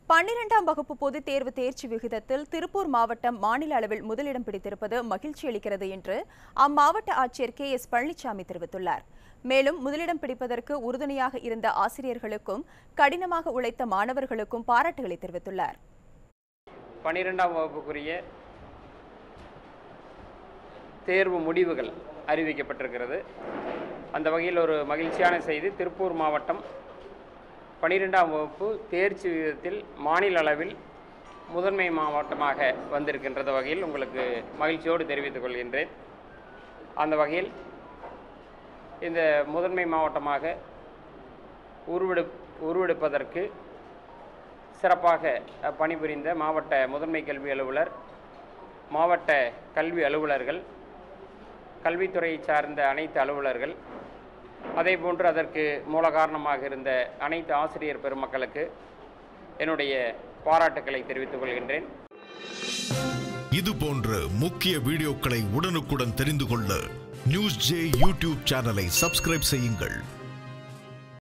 பன்னிரெண்டாம் வகுப்பு பொதுத் தேர்வு தேர்ச்சி விகிதத்தில் திருப்பூர் மாவட்டம் மாநில அளவில் முதலிடம் பிடித்திருப்பது மகிழ்ச்சி அளிக்கிறது என்று அம்மாவட்ட ஆட்சியர் கே எஸ் பழனிசாமி தெரிவித்துள்ளார் மேலும் முதலிடம் பிடிப்பதற்கு உறுதுணையாக இருந்த ஆசிரியர்களுக்கும் கடினமாக உழைத்த மாணவர்களுக்கும் பாராட்டுகளை தெரிவித்துள்ளார் பன்னிரெண்டாம் வகுப்புக்குரிய தேர்வு முடிவுகள் அறிவிக்கப்பட்டிருக்கிறது அந்த வகையில் ஒரு மகிழ்ச்சியான செய்தி திருப்பூர் மாவட்டம் பன்னிரெண்டாம் வகுப்பு தேர்ச்சி விகிதத்தில் மாநில அளவில் முதன்மை மாவட்டமாக வந்திருக்கின்றது வகையில் உங்களுக்கு மகிழ்ச்சியோடு தெரிவித்துக் கொள்கின்றேன் அந்த வகையில் இந்த முதன்மை மாவட்டமாக உருவெடு உருவெடுப்பதற்கு சிறப்பாக அஹ், பணிபுரிந்த மாவட்ட முதன்மை கல்வி அலுவலர் மாவட்ட கல்வி அலுவலர்கள் கல்வித்துறையை சார்ந்த அனைத்து அலுவலர்கள் அதேபோன்று அதற்கு மூல காரணமாக இருந்த அனைத்து ஆசிரியர் பெருமக்களுக்கு என்னுடைய பாராட்டுக்களை தெரிவித்துக் கொள்கின்றேன் இது போன்ற முக்கிய வீடியோக்களை உடனுக்குடன் தெரிந்து கொள்ள நியூஸ் ஜே யூடியூப் சேனலை சப்ஸ்கிரைப் செய்யுங்கள்